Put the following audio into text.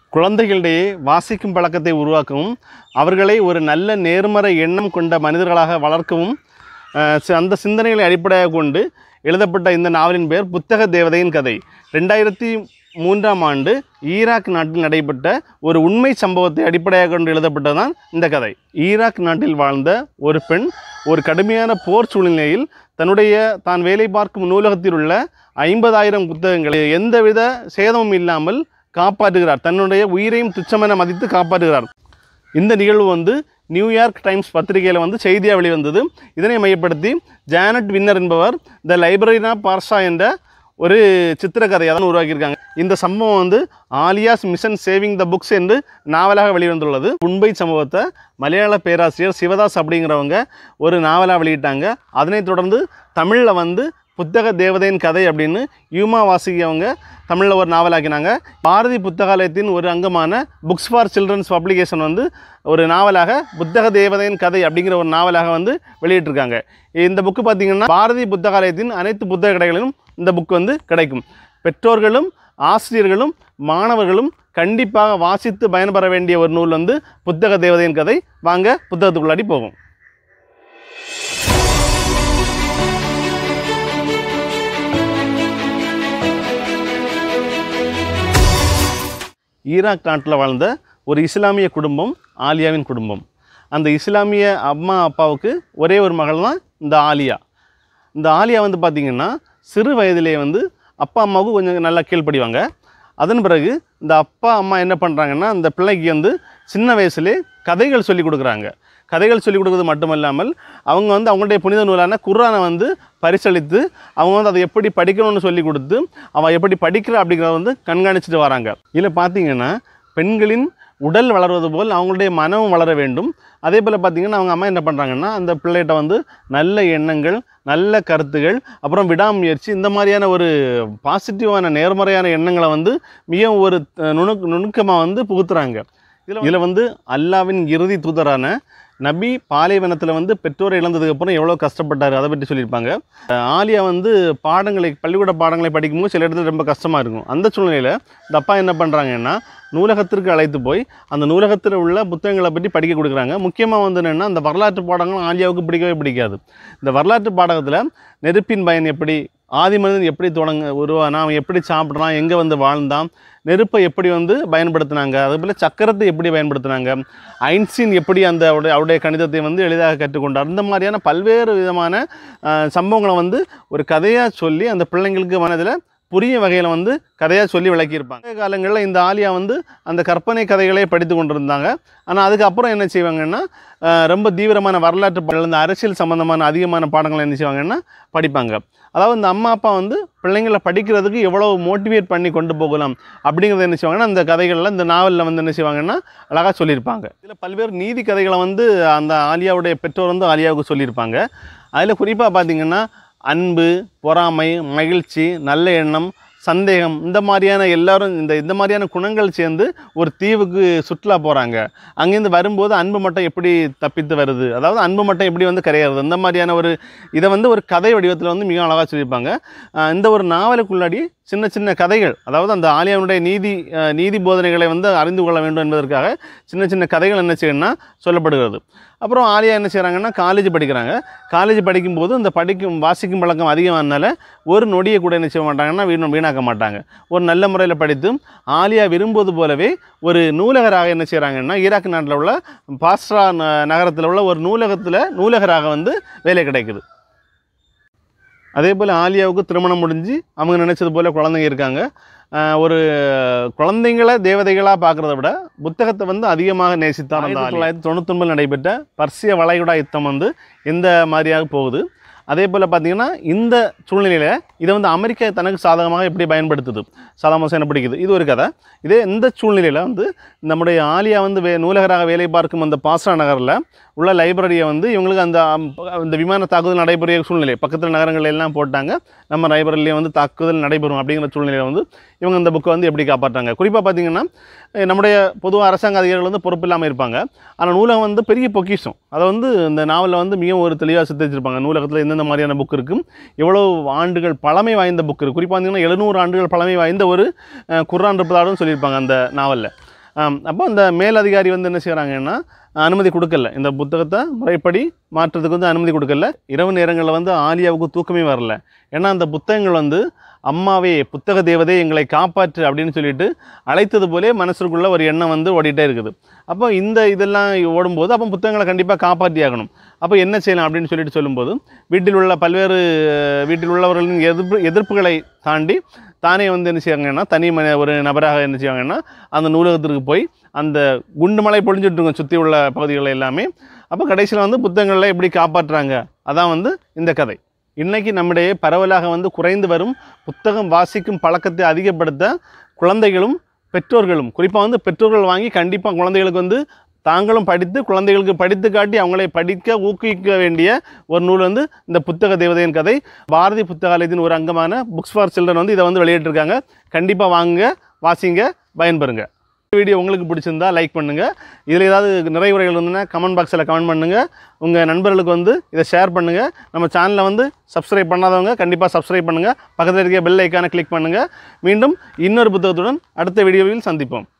குழந்தைகளிடையே வாசிக்கும் பழக்கத்தை உருவாக்கவும் அவர்களை ஒரு நல்ல நேர்மறை எண்ணம் கொண்ட மனிதர்களாக வளர்க்கவும் அஹ், சி- அந்த சிந்தனைகளை அடிப்படையாக கொண்டு எழுதப்பட்ட இந்த நாவலின் பெயர் புத்தக தேவதையின் கதை ரெண்டாயிரத்தி மூன்றாம் ஆண்டு ஈராக் நாட்டில் நடைபெற்ற ஒரு உண்மை சம்பவத்தை அடிப்படையாக கொண்டு எழுதப்பட்டதுதான் இந்த கதை ஈராக் நாட்டில் வாழ்ந்த ஒரு பெண் ஒரு கடுமையான போர் சூழ்நிலையில் தன்னுடைய தான் வேலை பார்க்கும் நூலகத்தில் உள்ள ஐம்பதாயிரம் புத்தகங்களை எந்தவித சேதமும் இல்லாமல் காப்பாற்றுகிறார் தன்னுடைய உயிரையும் துச்சமென மதித்து காப்பாற்றுகிறார் இந்த நிகழ்வு வந்து நியூயார்க் டைம்ஸ் பத்திரிகையில் வந்து செய்தியாக வெளிவந்தது இதனை மையப்படுத்தி ஜானட் வின்னர் என்பவர் த லைப்ரரினா பார்ஷா என்ற ஒரு சித்திரக்கதையை தான் உருவாக்கியிருக்காங்க இந்த சம்பவம் வந்து Alia's mission saving the books என்று நாவலாக வெளிவந்துள்ளது உண்மை சம்பவத்தை மலையாள பேராசிரியர் சிவதாஸ் அப்படிங்கிறவங்க ஒரு நாவலாக வெளியிட்டாங்க அதனைத் தொடர்ந்து தமிழில் வந்து புத்தக தேவதையின் கதை அப்படின்னு யூமா வாசுகி அவங்க தமிழில் ஒரு நாவலாக்கினாங்க பாரதி புத்தகாலயத்தின் ஒரு அங்கமான புக்ஸ் ஃபார் சில்ட்ரன்ஸ் பப்ளிகேஷன் வந்து ஒரு நாவலாக புத்தக தேவதையின் கதை அப்படிங்கிற ஒரு நாவலாக வந்து வெளியிட்டிருக்காங்க இந்த புக்கு பார்த்திங்கன்னா பாரதி புத்தகாலயத்தின் அனைத்து புத்தக கடைகளிலும் இந்த புக் வந்து கிடைக்கும் பெற்றோர்களும் ஆசிரியர்களும் மாணவர்களும் கண்டிப்பாக வாசித்து பயன்பெற வேண்டிய ஒரு நூல் வந்து புத்தக தேவதையின் கதை வாங்க புத்தகத்துக்குள்ளாடி போகும் ஈராக் நாட்டில் வாழ்ந்த ஒரு இஸ்லாமிய குடும்பம் ஆலியாவின் குடும்பம் அந்த இஸ்லாமிய அம்மா அப்பாவுக்கு ஒரே ஒரு மகள் தான் இந்த ஆலியா இந்த ஆலியா வந்து பார்த்திங்கன்னா சிறு வயதிலே வந்து அப்பா அம்மாவுக்கு கொஞ்சம் நல்லா கீழ்ப்படிவாங்க அதன் பிறகு இந்த அப்பா அம்மா என்ன பண்ணுறாங்கன்னா இந்த பிள்ளைக்கு வந்து சின்ன வயசுலே கதைகள் சொல்லி கொடுக்குறாங்க கதைகள் சொல்லிக் கொடுக்குறது மட்டுமல்லாமல் அவங்க வந்து அவங்களுடைய புனித நூலான குர்ஆனை வந்து பரிசளித்து அவங்க வந்து அதை எப்படி படிக்கணும்னு சொல்லி கொடுத்து அவள் எப்படி படிக்கிறா அப்படிங்கிறத வந்து கண்காணிச்சுட்டு வராங்க இதில் பார்த்தீங்கன்னா பெண்களின் உடல் வளர்வது போல் அவங்களுடைய மனமும் வளர வேண்டும் அதே போல் பார்த்திங்கன்னா அவங்க அம்மா என்ன பண்ணுறாங்கன்னா அந்த பிள்ளைகிட்ட வந்து நல்ல எண்ணங்கள் நல்ல கருத்துகள் அப்புறம் விடாமுயற்சி இந்த மாதிரியான ஒரு பாசிட்டிவான நேர்மறையான எண்ணங்களை வந்து மிகவும் ஒரு அஹ், நுணுக் நுணுக்கமாக வந்து புகுத்துறாங்க இதில் இதில் வந்து அல்லாவின் இறுதி தூதரான நபி பாலைவனத்தில் வந்து பெற்றோரை இழந்ததுக்கு அப்புறம் எவ்வளோ கஷ்டப்பட்டார் அதை பற்றி சொல்லியிருப்பாங்க அஹ் ஆலியா வந்து பாடங்களை பள்ளிக்கூட பாடங்களை படிக்கும்போது சில இடத்துல ரொம்ப கஷ்டமாக இருக்கும் அந்த சூழ்நிலையில் இந்த அப்பா என்ன பண்ணுறாங்கன்னா நூலகத்திற்கு அழைத்து போய் அந்த நூலகத்தில் உள்ள புத்தகங்களை பற்றி படிக்க கொடுக்குறாங்க முக்கியமாக வந்து என்னென்னா அந்த வரலாற்று பாடங்கள் ஆலியாவுக்கு பிடிக்கவே பிடிக்காது இந்த வரலாற்று பாடகத்தில் நெருப்பின் பயன் எப்படி ஆதி மனிதன் எப்படி தொடங்க உருவானா அவன் எப்படி சாப்பிட்றான் எங்கே வந்து வாழ்ந்தான் நெருப்பை எப்படி வந்து பயன்படுத்தினாங்க அதுபோல் சக்கரத்தை எப்படி பயன்படுத்தினாங்க ஐன்ஸ்டீன் எப்படி அந்த அவருடைய அவருடைய கணிதத்தை வந்து எளிதாக கற்றுக்கொண்டார் இந்த மாதிரியான பல்வேறு விதமான அஹ், சம்பவங்களை வந்து ஒரு கதையாக சொல்லி அந்த பிள்ளைங்களுக்கு மனதில் புரிய வகையில் வந்து கதையாக சொல்லி விளக்கியிருப்பாங்க பழைய காலங்களில் இந்த ஆலியா வந்து அந்த கற்பனை கதைகளே படித்து கொண்டிருந்தாங்க ஆனால் அதுக்கப்புறம் என்ன செய்வாங்கன்னா அஹ், ரொம்ப தீவிரமான வரலாற்று பாடங்கள் இந்த அரசியல் சம்மந்தமான அதிகமான பாடங்களை என்ன செய்வாங்கன்னா படிப்பாங்க அதாவது இந்த அம்மா அப்பா வந்து பிள்ளைங்களை படிக்கிறதுக்கு எவ்வளோ மோட்டிவேட் பண்ணி கொண்டு போகலாம் அப்படிங்கிறத என்ன செய்வாங்கன்னா அந்த கதைகளில் இந்த நாவலில் வந்து என்ன செய்வாங்கன்னா அழகாக சொல்லியிருப்பாங்க இதில் பல்வேறு நீதி கதைகளை வந்து அந்த ஆலியாவுடைய பெற்றோர் வந்து ஆலியாவுக்கு சொல்லியிருப்பாங்க அதில் குறிப்பாக பார்த்தீங்கன்னா அன்பு பொறாமை மகிழ்ச்சி நல்ல எண்ணம் சந்தேகம் இந்த மாதிரியான எல்லாரும் இந்த இந்த மாதிரியான குணங்கள் சேர்ந்து ஒரு தீவுக்கு சுற்றுலா போகிறாங்க அங்கேருந்து வரும்போது அன்பு மட்டும் எப்படி தப்பித்து வருது அதாவது அன்பு மட்டும் எப்படி வந்து கரையிறது இந்த மாதிரியான ஒரு இதை வந்து ஒரு கதை வடிவத்தில் வந்து மிக அழகாக சொல்லியிருப்பாங்க ஆஹ் இந்த ஒரு நாவலுக்குள்ளாடி சின்ன சின்ன கதைகள் அதாவது அந்த ஆலியாவுடைய நீதி ஆஹ் நீதி போதனைகளை வந்து அறிந்து கொள்ள வேண்டும் என்பதற்காக சின்ன சின்ன கதைகள் என்ன செய்யணும்னா சொல்லப்படுகிறது அப்புறம் ஆலியா என்ன செய்கிறாங்கன்னா காலேஜ் படிக்கிறாங்க காலேஜ் படிக்கும்போது இந்த படிக்கும் வாசிக்கும் பழக்கம் அதிகமானனால ஒரு நொடியை கூட என்ன செய்ய மாட்டாங்கன்னா வீண் வீணாக்க மாட்டாங்க ஒரு நல்ல முறையில் படித்து ஆலியா விரும்புவது போலவே ஒரு நூலகராக என்ன செய்கிறாங்கன்னா ஈராக் நாட்டில் உள்ள பாஸ்ரா நகரத்தில் உள்ள ஒரு நூலகத்தில் நூலகராக வந்து வேலை கிடைக்குது அதே போல் ஆலியாவுக்கு திருமணம் முடிஞ்சு அவங்க நினச்சது போல் குழந்தைங்க இருக்காங்க ஆஹ் ஒரு குழந்தைங்கள தேவதைகளாக பார்க்குறத விட புத்தகத்தை வந்து அதிகமாக நேசித்தார் ஆயிரத்தி தொள்ளாயிரத்தி தொண்ணூத்தொன்பதில் நடைபெற்ற பர்சிய வளைகுடா யுத்தம் வந்து இந்த மாதிரியாக போகுது அதே போல் பார்த்தீங்கன்னா இந்த சூழ்நிலையில் இதை வந்து அமெரிக்கா தனக்கு சாதகமாக எப்படி பயன்படுத்துது சதாம் ஹுசேனை பிடிக்குது இது ஒரு கதை இதே இந்த சூழ்நிலையில் வந்து நம்முடைய ஆலியா வந்து வே நூலகராக வேலை பார்க்கும் அந்த பாஸ்ரா நகரில் உள்ள லைப்ரரியை வந்து இவங்களுக்கு அந்த அம், இந்த விமான தாக்குதல் நடைபெறிய சூழ்நிலை பக்கத்தில் நகரங்கள் எல்லாம் போட்டாங்க நம்ம லைப்ரரியிலே வந்து தாக்குதல் நடைபெறும் அப்படிங்கிற சூழ்நிலையில் வந்து இவங்க இந்த புக்கை வந்து எப்படி காப்பாற்றாங்க குறிப்பாக பார்த்தீங்கன்னா அஹ், நம்முடைய பொதுவாக அரசாங்க அதிகாரிகள் வந்து பொறுப்பு இல்லாமல் இருப்பாங்க ஆனால் நூலகம் வந்து பெரிய பொக்கிஷம் அதை வந்து இந்த நாவலில் வந்து மிகவும் ஒரு தெளிவாக சித்தரிச்சிருப்பாங்க நூலகத்தில் எந்தெந்த மாதிரியான புக் இருக்கும் எவ்வளோ ஆண்டுகள் பழமை வாய்ந்த புக் இருக்குது குறிப்பாக பார்த்தீங்கன்னா எழுநூறு ஆண்டுகள் பழமை வாய்ந்த ஒரு அஹ், குர்ஆன் இருப்பதாகவும் சொல்லியிருப்பாங்க அந்த நாவலில் அப்போ அந்த மேலதிகாரி வந்து என்ன செய்கிறாங்கன்னா அனுமதி கொடுக்கல இந்த புத்தகத்தை முறைப்படி மாற்றுறதுக்கு வந்து அனுமதி கொடுக்கல இரவு நேரங்களில் வந்து ஆலியாவுக்கு தூக்கமே வரல ஏன்னா அந்த புத்தகங்கள் வந்து அம்மாவே புத்தக தேவதை எங்களை காப்பாற்று அப்படின்னு சொல்லிட்டு அழைத்தது போலே மனசுக்குள்ள ஒரு எண்ணம் வந்து ஓடிட்டே இருக்குது அப்போ இந்த இதெல்லாம் ஓடும்போது அப்போ புத்தகங்களை கண்டிப்பாக காப்பாற்றி ஆகணும் அப்போ என்ன செய்யலாம் அப்படின்னு சொல்லிட்டு சொல்லும்போது வீட்டில் உள்ள பல்வேறு அஹ், வீட்டில் உள்ளவர்களின் எதிர்ப்பு எதிர்ப்புகளை தாண்டி தானே வந்து என்ன செய்வாங்கன்னா தனி மன ஒரு நபராக என்ன செய்வாங்கன்னா அந்த நூலகத்திற்கு போய் அந்த குண்டு மலை பொழிஞ்சிட்டு இருக்கும் சுற்றி உள்ள பகுதிகள் எல்லாமே அப்போ கடைசியில் வந்து புத்தகங்களை எப்படி காப்பாற்றுறாங்க அதான் வந்து இந்த கதை இன்னைக்கு நம்மிடையே பரவலாக வந்து குறைந்து வரும் புத்தகம் வாசிக்கும் பழக்கத்தை அதிகப்படுத்த குழந்தைகளும் பெற்றோர்களும் குறிப்பாக வந்து பெற்றோர்கள் வாங்கி கண்டிப்பாக குழந்தைகளுக்கு வந்து தாங்களும் படித்து குழந்தைகளுக்கு படித்து காட்டி அவங்களை படிக்க ஊக்குவிக்க வேண்டிய ஒரு நூல் வந்து இந்த புத்தக தேவதையின் கதை பாரதி புத்தகாலயத்தின் ஒரு அங்கமான புக்ஸ் ஃபார் சில்ட்ரன் வந்து இதை வந்து வெளியிட்டிருக்காங்க கண்டிப்பாக வாங்குங்க வாசிங்க பயன்பெறுங்க வீடியோ உங்களுக்கு பிடிச்சிருந்தா லைக் பண்ணுங்கள் இதில் ஏதாவது நிறைவுரைகள் இருந்ததுன்னா கமெண்ட் பாக்ஸில் கமெண்ட் பண்ணுங்கள் உங்கள் நண்பர்களுக்கு வந்து இதை ஷேர் பண்ணுங்கள் நம்ம சேனலை வந்து சப்ஸ்கிரைப் பண்ணாதவங்க கண்டிப்பாக சப்ஸ்கிரைப் பண்ணுங்கள் பக்கத்தில் இருக்க பெல் ஐக்கானை கிளிக் பண்ணுங்கள் மீண்டும் இன்னொரு புத்தகத்துடன் அடுத்த வீடியோவில் சந்திப்போம்